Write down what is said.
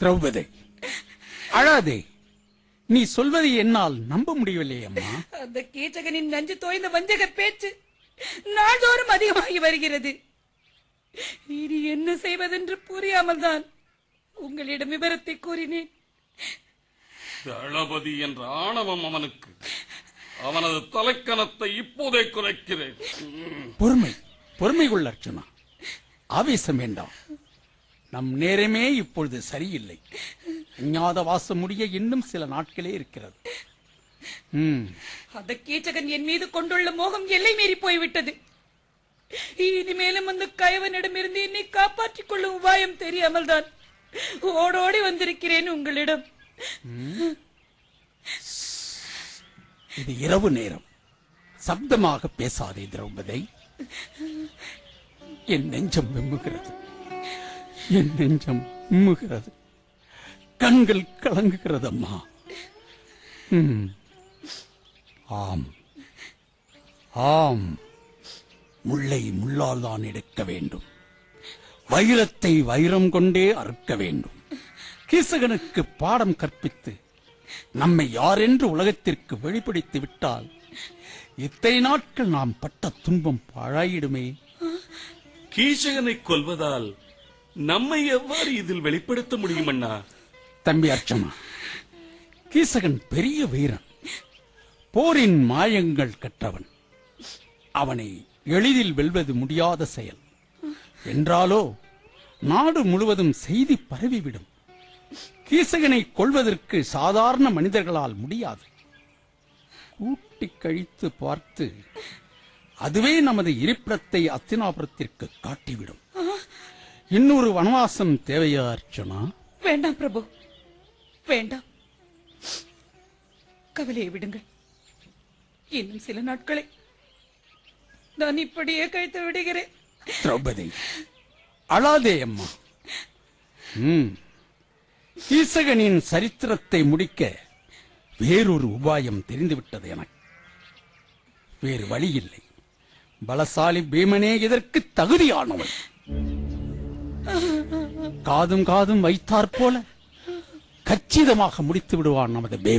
திரௌபதி அழாதே நீ சொல்வதை என்னால் நம்ப முடியவில்லை அம்மா அந்த கீச்சகனின் நஞ்சு தோய்ந்த வஞ்சக பேச்சு நாள்தோறும் அதிகமாகி வருகிறது இனி என்ன செய்வதென்று புரியாமல் தான் உங்களிடம் விவரத்தை கூறினேன் தளபதி என்ற ஆணவம் அவனுக்கு அவனது தலைக்கணத்தை இப்போதே குறைக்கிறேன் ம். பொறுமை பொறுமை கொள்ள அர்ச்சுனா ஆவேசம் வேண்டாம் நம் நேரமே இப்பொழுது சரியில்லை அஞ்ஞாத வாசம் முடிய இன்னும் சில நாட்களே இருக்கிறது ம் அந்த கீச்சகன் என் மீது கொண்டுள்ள மோகம் எல்லை மீறி போய்விட்டது இனிமேலும் அந்த கயவனிடமிருந்து என்னை காப்பாற்றிக் கொள்ளும் உபாயம் தெரியாமல் தான் ஓடோடி வந்திருக்கிறேன் உங்களிடம் இது இரவு நேரம் சப்தமாக பேசாதே திரௌபதி என் நெஞ்சம் விம்முகிறது என் நெஞ்சம் விம்முகிறது கண்கள் கலங்குகிறது அம்மா ம். ஆம் ஆம் முள்ளை முள்ளால் தான் எடுக்க வேண்டும் வைரத்தை வைரம் கொண்டே அறுக்க வேண்டும் கீசகனுக்கு பாடம் கற்பித்து நம்மை யாரென்று உலகத்திற்கு வெளிப்படுத்தி விட்டால் இத்தனை நாட்கள் நாம் பட்ட துன்பம் பாழாயிடுமே கீச்சகனை கொல்வதால் நம்மை எவ்வாறு இதில் வெளிப்படுத்த முடியும் அண்ணா தம்பி அர்ச்சனா கீசகன் பெரிய வீரன் போரின் மாயங்கள் கற்றவன் அவனை எளிதில் வெல்வது முடியாத செயல் என்றாலோ நாடு முழுவதும் செய்தி பரவிவிடும் கீசகனை கொள்வதற்கு சாதாரண மனிதர்களால் முடியாது கூட்டி கழித்து பார்த்து அதுவே நமது இருப்பிடத்தை அத்தினாபுரத்திற்கு காட்டிவிடும் இன்னொரு வனவாசம் தேவையா அர்ச்சனா வேண்டாம் பிரபு வேண்டாம் கவலையை விடுங்கள் இன்னும் சில நாட்களை நான் இப்படியே கழித்து விடுகிறேன் திரௌபதி அழாதே அம்மா ம். ஈசகனின் சரித்திரத்தை முடிக்க வேறொரு உபாயம் தெரிந்துவிட்டது எனக்கு வேறு வழி இல்லை பலசாலி பீமனே இதற்கு தகுதியானவன் காதும் காதும் வைத்தாற் போல கச்சிதமாக முடித்து விடுவான் நமது பீமன்